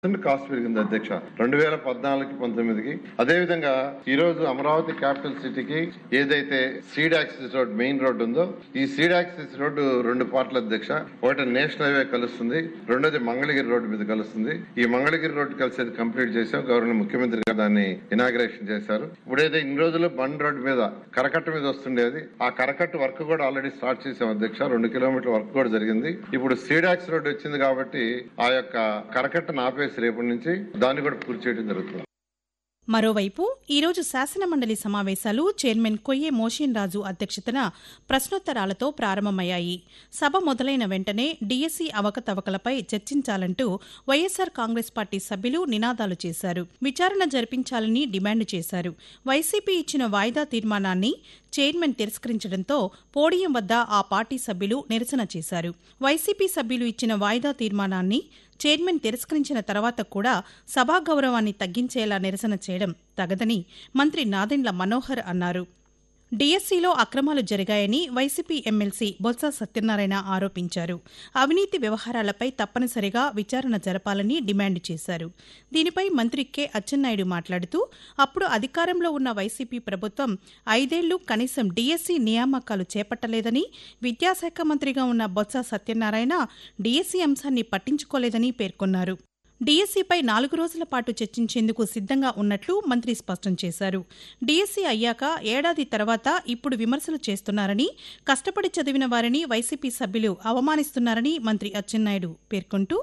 percent cost పెరిగింది అధ్యక్ష రెండు వేల పద్నాలుగు పంతొమ్మిదికి అదేవిధంగా ఈ రోజు అమరావతి క్యాపిటల్ సిటీకి ఏదైతే seed axis road main road ఉందో ఈ సీడ్ యాక్సిస్ రోడ్డు రెండు పార్ట్ల అధ్యక్ష ఒకటి నేషనల్ హైవే కలుస్తుంది రెండోది మంగళగిరి రోడ్డు మీద కలుస్తుంది ఈ మంగళగిరి రోడ్డు కలిసేది కంప్లీట్ చేశాం గవర్నర్ ముఖ్యమంత్రి గారు దాన్ని ఇనాగ్రేషన్ చేశారు ఇప్పుడు ఏదో ఇన్ని రోజులు బండ్ రోడ్డు మీద కరకట్ట మీద వస్తుండేది ఆ కరకట్ట వర్క్ కూడా ఆల్రెడీ స్టార్ట్ చేసాం అధ్యక్ష రెండు కిలోమీటర్ల వర్క్ కూడా జరిగింది ఇప్పుడు సీడాక్స్ రోడ్ వచ్చింది కాబట్టి ఆ యొక్క కరకట్టను ఆపేసి రేపటి నుంచి దాన్ని కూడా పూర్తి చేయడం జరుగుతుంది మరోవైపు ఈరోజు శాసనమండలి సమావేశాలు చైర్మన్ కొయ్యే మోషిన్ రాజు అధ్యక్షతన ప్రశ్నోత్తరాలతో ప్రారంభమయ్యాయి సభ మొదలైన వెంటనే డీఎస్సీ అవకతవకలపై చర్చించాలంటూ వైఎస్సార్ కాంగ్రెస్ పార్టీ సభ్యులు నినాదాలు చేశారు విచారణ జరిపించాలని డిమాండ్ చేశారు వైసీపీ ఇచ్చిన వాయిదా తీర్మానాన్ని చైర్మన్ తిరస్కరించడంతో పోడియం వద్ద ఆ పార్టీ సభ్యులు నిరసన చేశారు వైసీపీ సభ్యులు ఇచ్చిన వాయిదా తీర్మానాన్ని చైర్మన్ తిరస్కరించిన తర్వాత కూడా సభా గౌరవాన్ని తగ్గించేలా నిరసన చేయడం తగదని మంత్రి నాదెండ్ల మనోహర్ అన్నారు డీఎస్సీలో అక్రమాలు జరిగాయని వైసీపీ ఎమ్మెల్సీ బొత్స సత్యనారాయణ ఆరోపించారు అవినీతి వ్యవహారాలపై తప్పనిసరిగా విచారణ జరపాలని డిమాండ్ చేశారు దీనిపై మంత్రి కె అచ్చెన్నాయుడు మాట్లాడుతూ అప్పుడు అధికారంలో ఉన్న వైసీపీ ప్రభుత్వం ఐదేళ్లు కనీసం డీఎస్సీ నియామకాలు చేపట్టలేదని విద్యాశాఖ మంత్రిగా ఉన్న బొత్స సత్యనారాయణ డీఎస్సీ అంశాన్ని పట్టించుకోలేదని పేర్కొన్నారు డీఎస్సీపై నాలుగు రోజుల పాటు చర్చించేందుకు సిద్ధంగా ఉన్నట్లు మంత్రి స్పష్టం చేశారు డీఎస్సీ అయ్యాక ఏడాది తర్వాత ఇప్పుడు విమర్శలు చేస్తున్నారని కష్టపడి చదివిన వారిని వైసీపీ సభ్యులు అవమానిస్తున్నారని మంత్రి అచ్చెన్నాయుడు పేర్కొంటూ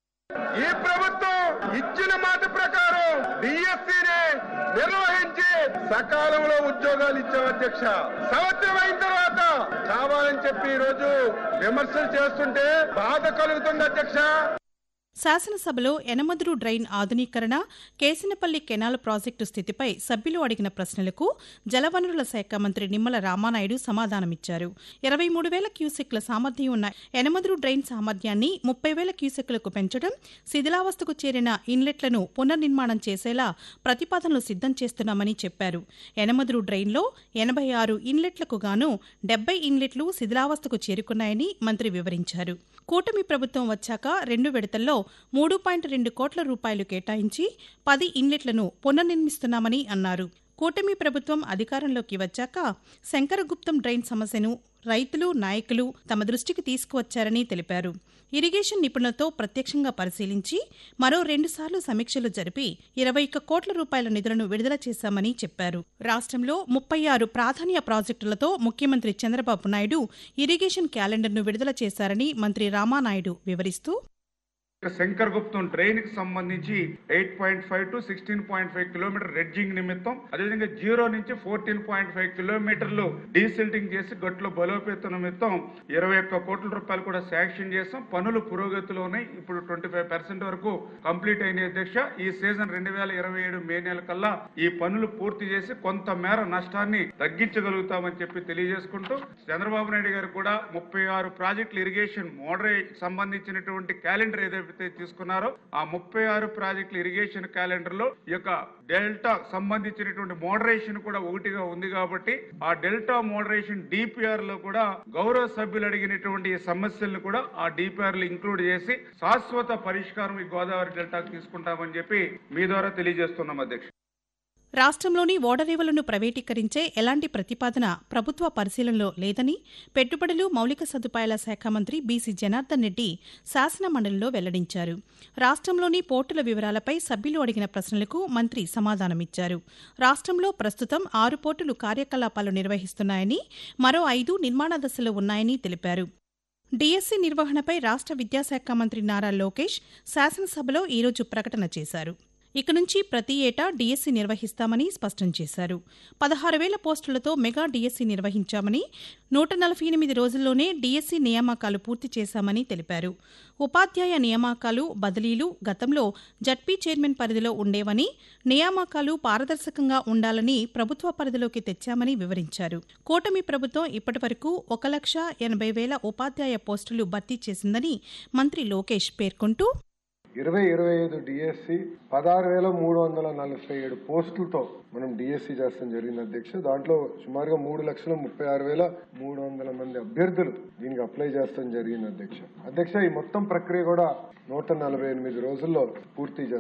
ఈ ప్రభుత్వం ఇచ్చిన మాట ప్రకారం డిఎస్సీని నిర్వహించి సకాలంలో ఉద్యోగాలు ఇచ్చాం అధ్యక్ష సంవత్సరం అయిన తర్వాత కావాలని చెప్పి ఈ రోజు విమర్శలు చేస్తుంటే బాధ కలుగుతుంది అధ్యక్ష శాసనసభలో ఎనమదురు డ్రైన్ ఆధునీకరణ కేసినపల్లి కెనాల్ ప్రాజెక్టు స్థితిపై సభ్యులు అడిగిన ప్రశ్నలకు జలవనరుల శాఖ మంత్రి నిమ్మల రామానాయుడు సమాధానమిచ్చారు ఇరవై మూడు వేల క్యూసెక్ల సామర్థ్యం ఉన్న ఎనమదురు డ్రైన్ సామర్థ్యాన్ని ముప్పై వేల క్యూసెక్లకు పెంచడం శిథిలావస్థకు చేరిన ఇన్లెట్లను పునర్నిర్మాణం చేసేలా ప్రతిపాదనలు సిద్ధం చేస్తున్నామని చెప్పారు ఎనమదురు డ్రైన్లో ఎనభై ఆరు ఇన్లెట్లకు గాను డెబ్బై ఇన్లెట్లు శిథిలావస్థకు చేరుకున్నాయని మంత్రి వివరించారు కూటమి ప్రభుత్వం వచ్చాక రెండు విడతల్లో మూడు పాయింట్ రెండు కోట్ల రూపాయలు కేటాయించి పది ఇన్లెట్లను పునర్నిర్మిస్తున్నామని అన్నారు కూటమి ప్రభుత్వం అధికారంలోకి వచ్చాక శంకరగుప్తం డ్రైన్ సమస్యను రైతులు నాయకులు తమ దృష్టికి తీసుకువచ్చారని తెలిపారు ఇరిగేషన్ నిపుణులతో ప్రత్యక్షంగా పరిశీలించి మరో రెండుసార్లు సమీక్షలు జరిపి ఇరవై ఒక్క కోట్ల రూపాయల నిధులను విడుదల చేశామని చెప్పారు రాష్ట్రంలో ముప్పై ఆరు ప్రాధాన్య ప్రాజెక్టులతో ముఖ్యమంత్రి చంద్రబాబు నాయుడు ఇరిగేషన్ క్యాలెండర్ను విడుదల చేశారని మంత్రి రామానాయుడు వివరిస్తూ శంకర్ గుప్తం ట్రైన్ కి సంబంధించి eight point five to sixteen point five kilometre dredging నిమిత్తం అదేవిధంగా జీరో నుంచి ఫోర్టీన్ పాయింట్ ఫైవ్ కిలోమీటర్లు డీసిల్టింగ్ చేసి గట్లు బలోపేత నిమిత్తం ఇరవై ఒక్క కోట్ల రూపాయలు కూడా శాంక్షన్ చేస్తాం పనులు పురోగతిలో ఉన్నాయి ఇప్పుడు ట్వంటీ ఫైవ్ పర్సెంట్ వరకు కంప్లీట్ అయిన అధ్యక్ష ఈ సీజన్ రెండు వేల ఇరవై ఏడు మే నెల కల్లా ఈ పనులు పూర్తి చేసి కొంత మేర నష్టాన్ని తగ్గించగలుగుతామని చెప్పి తెలియజేసుకుంటూ చంద్రబాబు నాయుడు గారు కూడా ముప్పై ఆరు ప్రాజెక్టులు ఇరిగేషన్ మోడరే సంబంధించినటువంటి క్యాలెండర్ ఏదైతే తీసుకున్నారో ఆ ముప్పై ఆరు ప్రాజెక్టుల ఇరిగేషన్ క్యాలెండర్ లో ఈ యొక్క డెల్టా సంబంధించినటువంటి మోడరేషన్ కూడా ఒకటిగా ఉంది కాబట్టి ఆ డెల్టా మోడరేషన్ డిపిఆర్ లో కూడా గౌరవ సభ్యులు అడిగినటువంటి ఈ సమస్యలను కూడా ఆ డిపిఆర్ లో ఇంక్లూడ్ చేసి శాశ్వత పరిష్కారం ఈ గోదావరి డెల్టాకు తీసుకుంటామని చెప్పి మీ ద్వారా తెలియజేస్తున్నాం అధ్యక్ష రాష్ట్రంలోని ఓడరేవులను ప్రైవేటీకరించే ఎలాంటి ప్రతిపాదన ప్రభుత్వ పరిశీలనలో లేదని పెట్టుబడులు మౌలిక సదుపాయాల శాఖ మంత్రి బీసీ జనార్దన్ రెడ్డి శాసనమండలిలో వెల్లడించారు రాష్ట్రంలోని పోర్టుల వివరాలపై సభ్యులు అడిగిన ప్రశ్నలకు మంత్రి సమాధానమిచ్చారు రాష్ట్రంలో ప్రస్తుతం ఆరు పోర్టులు కార్యకలాపాలు నిర్వహిస్తున్నాయని మరో ఐదు నిర్మాణ దశలో ఉన్నాయని తెలిపారు డీఎస్సీ నిర్వహణపై రాష్ట్ర విద్యాశాఖ మంత్రి నారా లోకేష్ శాసనసభలో ఈరోజు ప్రకటన చేశారు ఇక నుంచి ప్రతి ఏటా డీఎస్సీ నిర్వహిస్తామని స్పష్టం చేశారు పదహారు వేల పోస్టులతో మెగా డీఎస్సీ నిర్వహించామని నూట నలభై ఎనిమిది రోజుల్లోనే డీఎస్సీ నియామకాలు పూర్తి చేశామని తెలిపారు ఉపాధ్యాయ నియామకాలు బదిలీలు గతంలో జడ్పీ చైర్మన్ పరిధిలో ఉండేవని నియామకాలు పారదర్శకంగా ఉండాలని ప్రభుత్వ పరిధిలోకి తెచ్చామని వివరించారు కూటమి ప్రభుత్వం ఇప్పటివరకు ఒక లక్ష ఎనభై వేల ఉపాధ్యాయ పోస్టులు భర్తీ చేసిందని మంత్రి లోకేష్ పేర్కొంటూ ఇరవై ఇరవై ఐదు డిఎస్సి పదహారు వేల మూడు వందల నలభై ఏడు పోస్టులతో మనం డిఎస్సి చేస్తాం జరిగింది అధ్యక్ష దాంట్లో సుమారుగా మూడు లక్షల ముప్పై ఆరు వేల మూడు వందల మంది అభ్యర్థులు దీనికి అప్లై చేస్తాం జరిగింది అధ్యక్ష అధ్యక్ష ఈ మొత్తం ప్రక్రియ కూడా నూట నలభై ఎనిమిది రోజుల్లో పూర్తి చేస్తాం